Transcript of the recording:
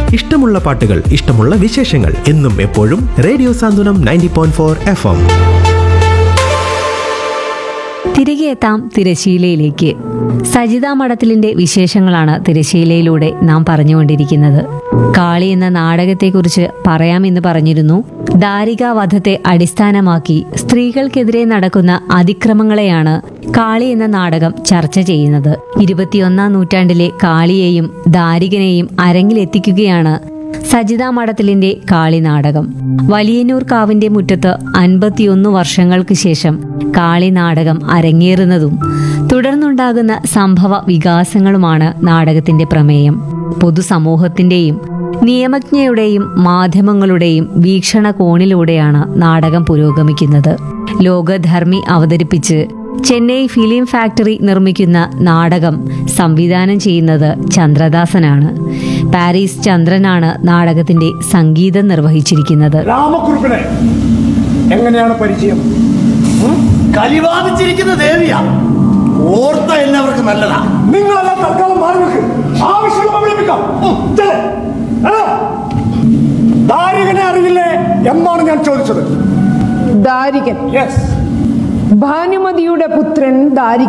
ഇഷ്ടമുള്ള പാട്ടുകൾ ഇഷ്ടമുള്ള വിശേഷങ്ങൾ എന്നും എപ്പോഴും radio Santhwanam ninety point four F M തിരികെ എത്താം തിരശീലയിലേക്ക് സജിതാ മഠത്തിലിന്റെ വിശേഷങ്ങളാണ് തിരശീലയിലൂടെ നാം പറഞ്ഞുകൊണ്ടിരിക്കുന്നത് കാളി എന്ന നാടകത്തെക്കുറിച്ച് പറയാമെന്ന് പറഞ്ഞിരുന്നു ദാരികാവധത്തെ അടിസ്ഥാനമാക്കി സ്ത്രീകൾക്കെതിരെ നടക്കുന്ന അതിക്രമങ്ങളെയാണ് കാളി എന്ന നാടകം ചർച്ച ചെയ്യുന്നത് ഇരുപത്തിയൊന്നാം നൂറ്റാണ്ടിലെ കാളിയെയും ദാരികനെയും അരങ്ങിലെത്തിക്കുകയാണ് സജിതാ മഠത്തിലിന്റെ കാളി നാടകം വലിയന്നൂർ കാവിന്റെ മുറ്റത്ത് അൻപത്തിയൊന്ന് വർഷങ്ങൾക്ക് ശേഷം കാളി നാടകം അരങ്ങേറുന്നതും തുടർന്നുണ്ടാകുന്ന സംഭവ വികാസങ്ങളുമാണ് നാടകത്തിന്റെ പ്രമേയം പൊതുസമൂഹത്തിന്റെയും നിയമജ്ഞയുടെയും മാധ്യമങ്ങളുടെയും വീക്ഷണകോണിലൂടെയാണ് നാടകം പുരോഗമിക്കുന്നത് ലോകധർമ്മി അവതരിപ്പിച്ച് ചെന്നൈ ഫിലിം ഫാക്ടറി നിർമ്മിക്കുന്ന നാടകം സംവിധാനം ചെയ്യുന്നത് ചന്ദ്രദാസനാണ് പാരീസ് ചന്ദ്രനാണ് നാടകത്തിന്റെ സംഗീതം നിർവഹിച്ചിരിക്കുന്നത് രാമക്കുറുപ്പിനെ എങ്ങനെയാണ് പരിചയം കലിവാദിച്ചിരിക്കുന്ന ദേവിയാ ഓർത്ത എല്ലാവർക്കും നല്ലതാ നിങ്ങളെല്ലാം തൽക്കാലം മാറി നിൽക്ക് ആവശ്യമുള്ള വിളിപ്പിക്കാം ഉം, ചെല്ല്. ആ. ദാരികനെ അറിയില്ലേ എന്നാണ് ഞാൻ ചോദിച്ചത് ദാരികൻ യെസ് ഭാനുമതിയുടെ പുത്രൻ ദാരികൻ